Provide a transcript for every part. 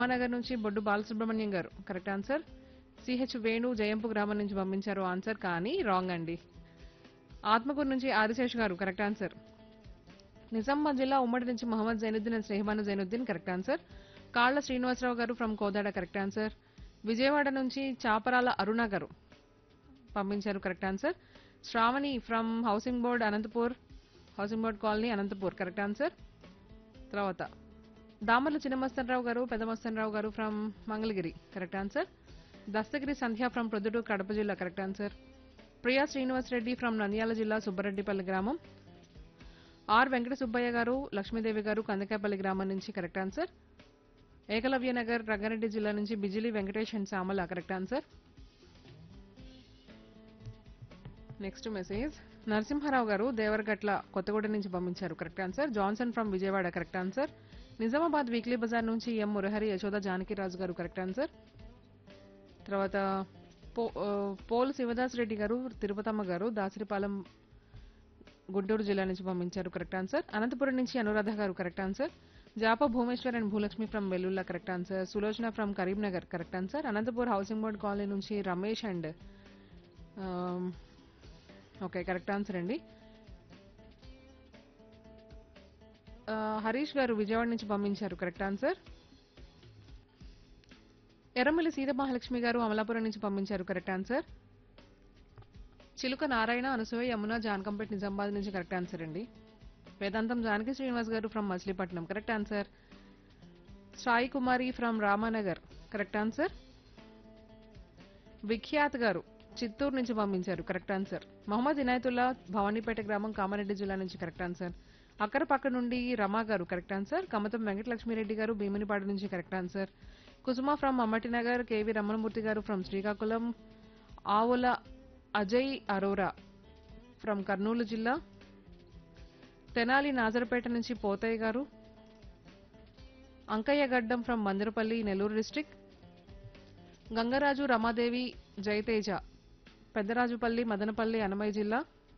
నగర్ నుంచి బొడ్డు బాలసుబ్రహ్మణ్యం గారు correct answer CH Venu జయంపు గ్రామం నుంచి పంపించారు ఆన్సర్ కానీ రాంగ్ అండి ఆత్మకూరు నుంచి ఆదిశేష్ గారు కరెక్ట్ ఆన్సర్ నిజామాబాద్ జిల్లా ఉమ్మడి నుంచి Mohammed Zainuddin and Snehabanu Zainuddin correct answer Kalla Srinivasarao గారు from Kodada correct answer Vijayawada నుంచి చాపరాల అరుణ గారు పంపించారు correct answer Sravani from housing board Anantapur housing board colony Anantapur correct answer తర్వాత దామర్ల చిన్నమస్తనరావు గారు పెద్దమస్తనరావు గారు from Mangalagiri correct answer Dastagiri Sandhya from Proddatur Kadapa జిల్లా correct answer Priya Srinivas Reddy from Nandyal జిల్లా సుబ్బరెడ్డిపల్లి గ్రామం ఆర్ వెంకట సుబ్బయ్య గారు లక్ష్మీదేవి గారు కందకాయపల్లి గ్రామం నుంచి కరెక్ట్ ఆన్సర్ ఏకలవ్య నగర్ రంగారెడ్డి జిల్లా నుంచి Bijili Venkatesh and Samala correct answer next message Narasimharao గారు దేవరగట్ల కొత్తగూడెం నుంచి పంపించారు correct answer Johnson from Vijayawada correct answer Nizamabad weekly బజార్ నుంచి ఎం మురహరి యశోద జానకిరాజు గారు కరెక్ట్ ఆన్సర్ తర్వాత పో ఆ, పోల్ శివదాస్ రెడ్డి గారు తిరుపతమ్మ గారు దాసరిపాలెం గుంటూరు జిల్లా నుంచి పంపించారు కరెక్ట్ ఆన్సర్ అనంతపురం నుంచి అనురాధ గారు కరెక్ట్ ఆన్సర్ జాప Bhumeshwar and Bhulakshmi from Vellulla correct answer Sulochana from Karimnagar correct answer Anantapur housing board colony నుంచి Ramesh and okay correct answer అండి ఆ, హరీష్ గారు విజయవాడ నుంచి పంపించారు కరెక్ట్ ఆన్సర్ ఎర్రమల్లి సీత మహాలక్ష్మి గారు అమలాపురం నుంచి పంపించారు కరెక్ట్ ఆన్సర్ చిలుక నారాయణ అనసూయ యమున జానకంపేట్ నిజామాబాద్ నుంచి కరెక్ట్ ఆన్సర్ అండి వేదాంతం జానకి శ్రీనివాస్ గారు from Machilipatnam correct answer Sai Kumari from Ramanagar correct answer Vikhyat గారు చిత్తూరు నుంచి పంపించారు కరెక్ట్ ఆన్సర్ మహమ్మద్ ఇనాయతుల్లా భవానీపేట గ్రామం కామారెడ్డి జిల్లా నుంచి కరెక్ట్ ఆన్సర్ అక్కర పక్క నుండి రమా గారు కరెక్ట్ ఆన్సర్ కమతం వెంకటలక్ష్మిరెడ్డి గారు భీమునిపాడు నుంచి correct answer Kusuma from Ammatinagar KV Ramanamurthy గారు ఫ్రమ్ శ్రీకాకుళం ఆవుల అజయ్ అరోరా ఫ్రమ్ కర్నూలు జిల్లా తెనాలి నాజరపేట నుంచి పోతయ్య గారు అంకయ్య గడ్డం ఫ్రమ్ మందిరపల్లి నెల్లూరు డిస్టిక్ గంగరాజు రమాదేవి జయతేజ పెద్దరాజుపల్లి మదనపల్లి అనమయ్య జిల్లా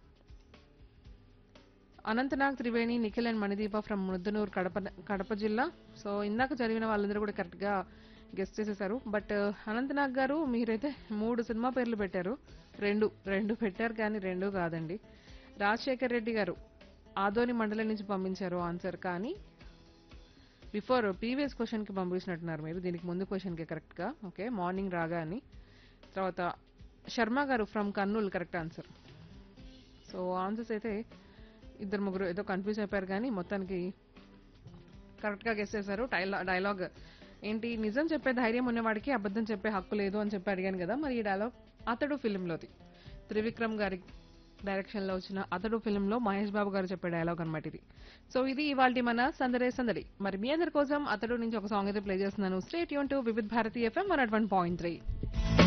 అనంతనాగ్ త్రివేణి నిఖిల్ అండ్ మణిదీప ఫ్రమ్ ముద్దనూరు కడప కడప జిల్లా సో ఇందాక చదివిన వాళ్ళందరూ కూడా కరెక్ట్గా గెస్ట్ చేసేసారు బట్ అనంతనాగ్ గారు మీరైతే మూడు సినిమా పేర్లు పెట్టారు రెండు రెండు పెట్టారు కానీ రెండు కాదండి రాజశేఖర్ రెడ్డి గారు ఆదోని మండలం నుంచి పంపించారు ఆన్సర్ కానీ బిఫోర్ ప్రీవియస్ క్వశ్చన్కి పంపించినట్టున్నారు మీరు దీనికి ముందు క్వశ్చన్కి కరెక్ట్గా ఓకే మార్నింగ్ రాగా అని తర్వాత శర్మ గారు from Kurnool correct answer so answers అయితే ఇద్దరు ముగ్గురు ఏదో కన్ఫ్యూజ్ అయిపోయారు కానీ మొత్తానికి కరెక్ట్గా గెస్ చేశారు డైలాగ్ డైలాగ్ ఏంటి నిజం చెప్పే ధైర్యం ఉన్నవాడికి అబద్ధం చెప్పే హక్కు లేదు అని చెప్పి అడిగాను కదా మరి ఈ డైలాగ్ అతడు ఫిలింలోది త్రివిక్రమ్ గారి డైరెక్షన్ లో వచ్చిన అతడు ఫిల్మ్ లో మహేష్ బాబు గారు చెప్పే డైలాగ్ అనమాట ఇది సో ఇది ఇవాళ మన సందడే సందడి మరి మీ అందరి కోసం అతడు నుంచి ఒక సాంగ్ అయితే ప్లే చేస్తున్నాను స్టేట్ యూన్ to Vividh Bharati FM one point three